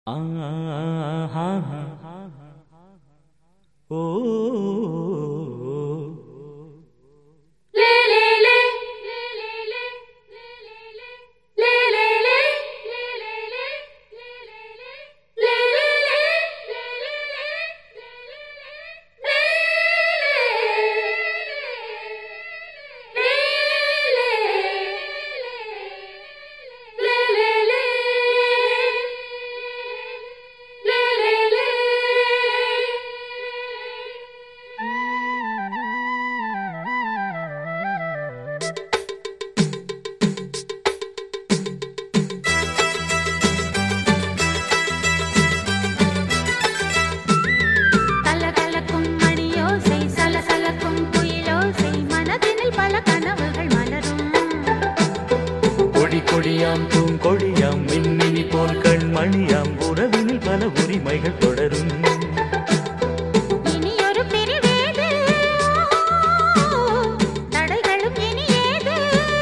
ஆஹா ஓ லே லே லே லே லே லே லே லே லே லே லே லே லே கலகலக்கும் மணியோசை சலசலக்கும் குயிலோசை மனதினில் பல கனவுகள் மலரும் கொடி கொடியாம் பூங்கொடியாம் மின்மினி போல் கண்மணியாம் உறவினில் பல உரிமைகள் தொடரும் இனியொரு பிரிவேது தடைகளும் இனி ஏது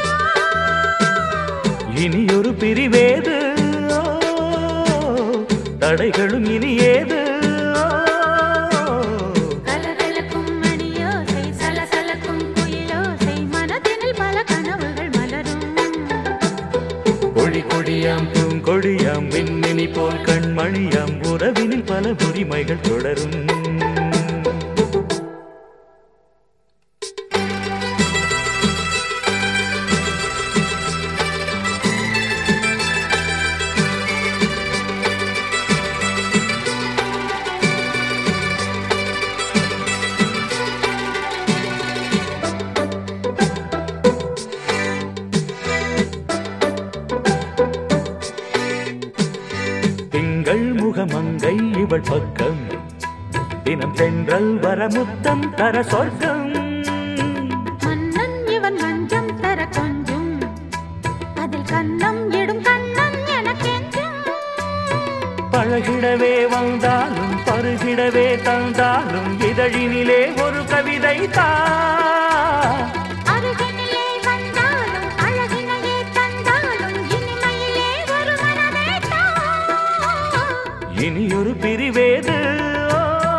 இனியொரு பிரிவேது ஓ, தடைகளும் இனி ஏது ஓ. கலகலக்கும் மணியோசை சலசலக்கும் குயிலோசை மனதினில் பல கனவுகள் மலரும் கொடி கொடியாம் பூங்கொடியாம் மின்மினி போல் கண்மணியாம் உறவினில் பல உரிமைகள் தொடரும் திங்கள் முகமங்கை இவள் பக்கம் தினம் சென்றல் வர முத்தம் தர சொர்க்கம் மன்னன் இவன் மஞ்சம் தர கொஞ்சும் அதில் கண்ணம் இடும் கண்ணன் எனக்கென்றும் பழகிடவே வந்தாலும் பருகிடவே தந்தாலும் இதழினிலே ஒரு கவிதை தா அருகினிலே வந்தாலும் அழகினையே தந்தாலும் இனிமையிலே ஒரு மனமேட்டா இனியொரு பிரிவேது ஓ.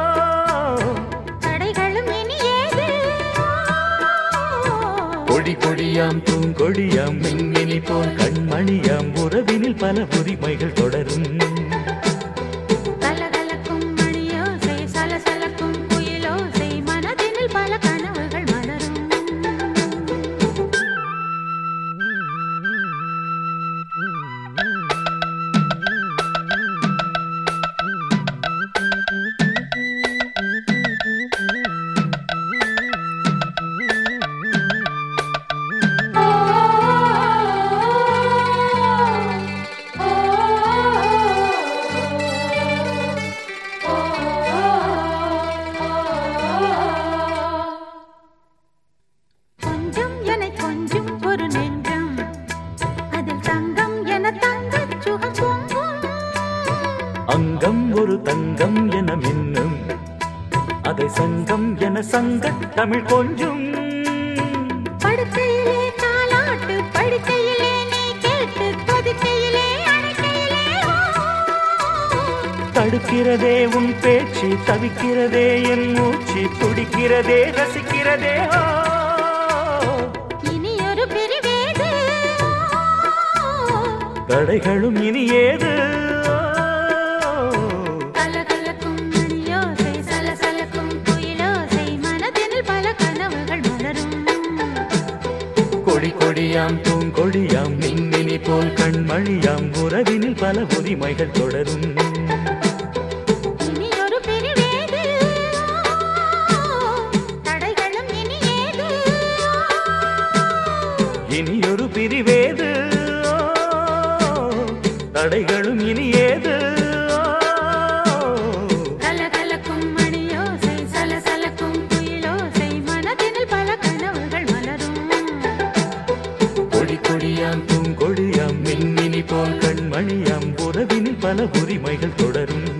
தடைகளும் இனி ஏது கொடி கொடியாம் பூங்கொடியாம் மின்மினி போல் கண்மணியாம் உறவினில் பல உரிமைகள் தொடரும் கலகலக்கும் மணியோசை சலசலக்கும் குயிலோசை மனதினில் பல கனவுகள் மலரும் கொஞ்சம் என கொஞ்சம் ஒரு நெஞ்சம் அதில் தங்கம் என தங்கச் சுகம் பொங்கும் அங்கம் ஒரு தங்கம் என மின்னும் அதை சங்கம் என சங்க தமிழ் கொஞ்சும் படுக்கையிலே தாலாட்டு படுக்கையிலே நீ கேட்டு கொதிக்கையிலே அணைக்கையிலே ஓ. தடுக்கிறதே உன் பேச்சு தவிக்கிறதே என் மூச்சு துடிக்கிறதே ரசிக்கிறதே ஓ. இனி ஒரு பிரிவேது தடைகளும் இனி ஏது ஓ. கலகலக்கும் மணியோசை சலசலக்கும் குயிலோசை மனதினில் பல கனவுகள் மலரும் கொடி கொடியாம் பூங்கொடியாம் மின்மினி போல் கண்மணியாம் உறவினில் பல உரிமைகள் தொடரும் இனி ஒரு பிரிவேது தடைகளும் இனி ஏது இனியொரு பிரிவேது ஓ. தடைகளும் இனி ஏது ஓ. கலகலக்கும் மணியோசை சலசலக்கும் குயிலோசை மனதினில் பல கனவுகள் மலரும் கொடி கொடியாம் பூங்கொடியாம் மின்மினி போல் கண்மணியாம் உறவினில் பல உரிமைகள் தொடரும்